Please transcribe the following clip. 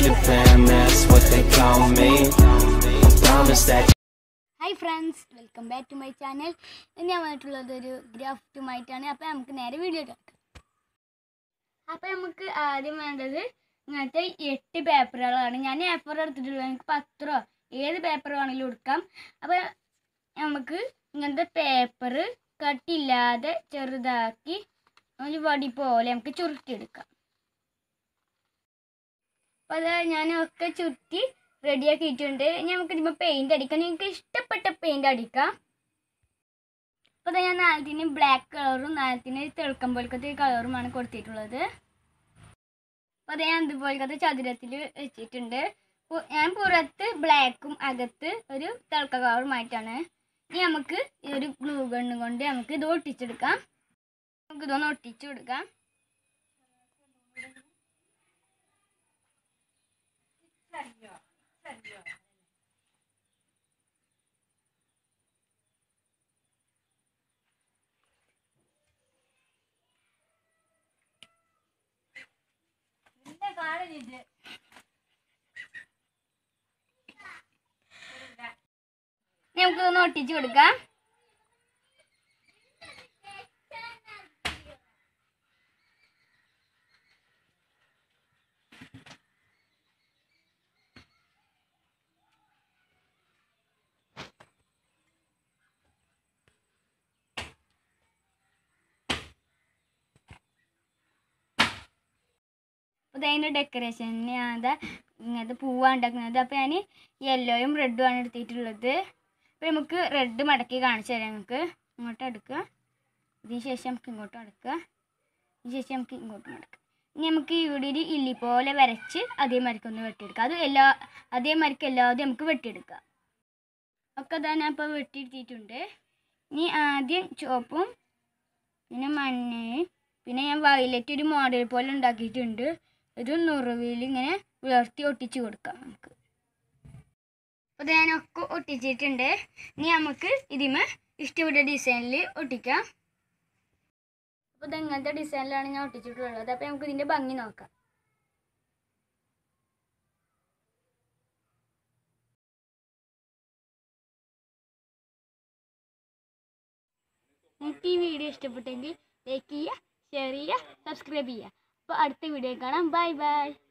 to fam, that's what they call me. I promise that. Hi friends welcome back to my channel ഇന്ന് ഞാൻ വന്നിട്ടുള്ളത് ഒരു ഗ്രാഫ്റ്റുമായിട്ടാണ് അപ്പോൾ നമുക്ക് നേരെ വീഡിയോ കിടക്കാം അപ്പോൾ നമുക്ക് ആദ്യം വേണ്ടത് ഇങ്ങനത്തെ എട്ട് പേപ്പറുകളാണ് ഞാൻ എ ഫോർ എടുത്തിട്ടുള്ളത് എനിക്ക് പത്രോ ഏത് പേപ്പർ വേണമെങ്കിലും എടുക്കാം അപ്പോൾ നമുക്ക് ഇങ്ങനത്തെ പേപ്പർ കട്ടില്ലാതെ ചെറുതാക്കി ഒരു വടി പോലെ നമുക്ക് ചുരുട്ടിയെടുക്കാം അപ്പോൾ അത് ഞാനൊക്കെ ചുരുട്ടി റെഡിയാക്കിയിട്ടുണ്ട് ഇനി നമുക്ക് ഇതിപ്പോൾ പെയിൻ്റ് അടിക്കാം നിങ്ങൾക്ക് ഇഷ്ടപ്പെട്ട പെയിൻ്റ് അടിക്കാം അപ്പോൾ ഞാൻ നാളത്തിന് ബ്ലാക്ക് കളറും നാളത്തിന് തിളക്കം പോലത്തെ കളറുമാണ് കൊടുത്തിട്ടുള്ളത് അപ്പോൾ അത് ഞാൻ ഇതുപോലത്തെ ചതുരത്തിൽ വെച്ചിട്ടുണ്ട് പു- ഞാൻ പുറത്ത് ബ്ലാക്കും അകത്ത് ഒരു തിളക്ക കളറുമായിട്ടാണ് ഇനി നമുക്ക് ഈ ഒരു ഗ്ലൂ ഗണ്ണ് കൊണ്ട് നമുക്ക് ഇത് ഒട്ടിച്ചെടുക്കാം നമുക്ക് ഇതൊന്ന് ഒട്ടിച്ചു കൊടുക്കാം നമുക്കിതൊന്ന് ഒട്ടിച്ചു കൊടുക്കാം അപ്പോൾ അതിൻ്റെ ഡെക്കറേഷൻ ഞാൻ ദാ ഇങ്ങനത്തെ പൂവാണ് ഉണ്ടാക്കുന്നത് അപ്പോൾ ഞാൻ യെല്ലോയും റെഡും ആണ് എടുത്തിട്ടുള്ളത് അപ്പോൾ നമുക്ക് റെഡ് മടക്കി കാണിച്ചു തരാം നമുക്ക് ഇങ്ങോട്ട് എടുക്കുക ഇതിന് ശേഷം നമുക്ക് ഇങ്ങോട്ട് എടുക്കുക ഇതിന് ശേഷം നമുക്ക് ഇങ്ങോട്ട് മടക്കുക ഇനി നമുക്ക് ഇവിടെ ഒരു ഇല്ലി പോലെ വരച്ച് അതേമാതിരിക്ക് ഒന്ന് വെട്ടിയെടുക്കാം അത് എല്ലാ അതേമാതിരിക്ക് എല്ലാതും നമുക്ക് വെട്ടിയെടുക്കാം ഒക്കെ ഇതാ ഞാൻ ഇപ്പോൾ വെട്ടിയെടുത്തിട്ടുണ്ട് ഇനി ആദ്യം ചുവപ്പും പിന്നെ മഞ്ഞയും പിന്നെ ഞാൻ വയലറ്റ് ഒരു മോഡൽ പോലെ ഉണ്ടാക്കിയിട്ടുണ്ട് ഒരു നുറുവിൽ ഇങ്ങനെ വിളർത്തി ഒട്ടിച്ച് കൊടുക്കാം നമുക്ക് അപ്പോൾ ഞാനൊക്കെ ഒട്ടിച്ചിട്ടുണ്ട് ഇനി നമുക്ക് ഇതിമേ ഇഷ്ടപ്പെട്ട ഡിസൈനിൽ ഒട്ടിക്കാം അപ്പോൾ ഇത് ഇങ്ങനത്തെ ഡിസൈനിലാണ് ഞാൻ ഒട്ടിച്ചിട്ടുള്ളത് അപ്പോൾ നമുക്ക് ഇതിൻ്റെ ഭംഗി നോക്കാം നിങ്ങൾക്ക് ഈ വീഡിയോ ഇഷ്ടപ്പെട്ടെങ്കിൽ ലൈക്ക് ചെയ്യുക ഷെയർ ചെയ്യുക സബ്സ്ക്രൈബ് ചെയ്യുക അപ്പോൾ അടുത്ത വീഡിയോ കാണാം ബൈ ബൈ